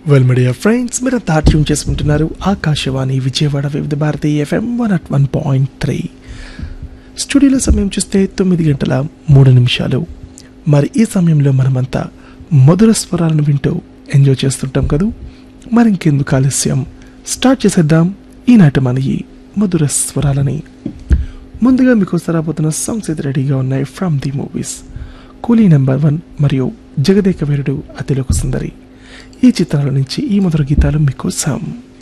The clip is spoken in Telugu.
వెల్ మీడియా ఫ్రెండ్స్ మీరు ట్యూన్ చేసుకుంటున్నారు Akashvani Vijayawada Vividh Bharati F M one at one point three స్టూడియోలో సమయం చూస్తే తొమ్మిది గంటల మూడు నిమిషాలు మరి ఈ సమయంలో మనమంతా మధుర స్వరాలను వింటూ ఎంజాయ్ చేస్తుంటాం కదూ మరి ఇంకెందుకు ఆలస్యం స్టార్ట్ చేసేద్దాం ఈనాటి మన ఈ మధుర స్వరాలని ముందుగా మీకు రాబోతున్న సాంగ్స్ అయితే రెడీగా ఉన్నాయి from the movies Coolie number one మరియు జగదేక వీరుడు అతిలోక సుందరి ఈ చిత్రాల నుంచి ఈ మధుర గీతాలు మీకోసం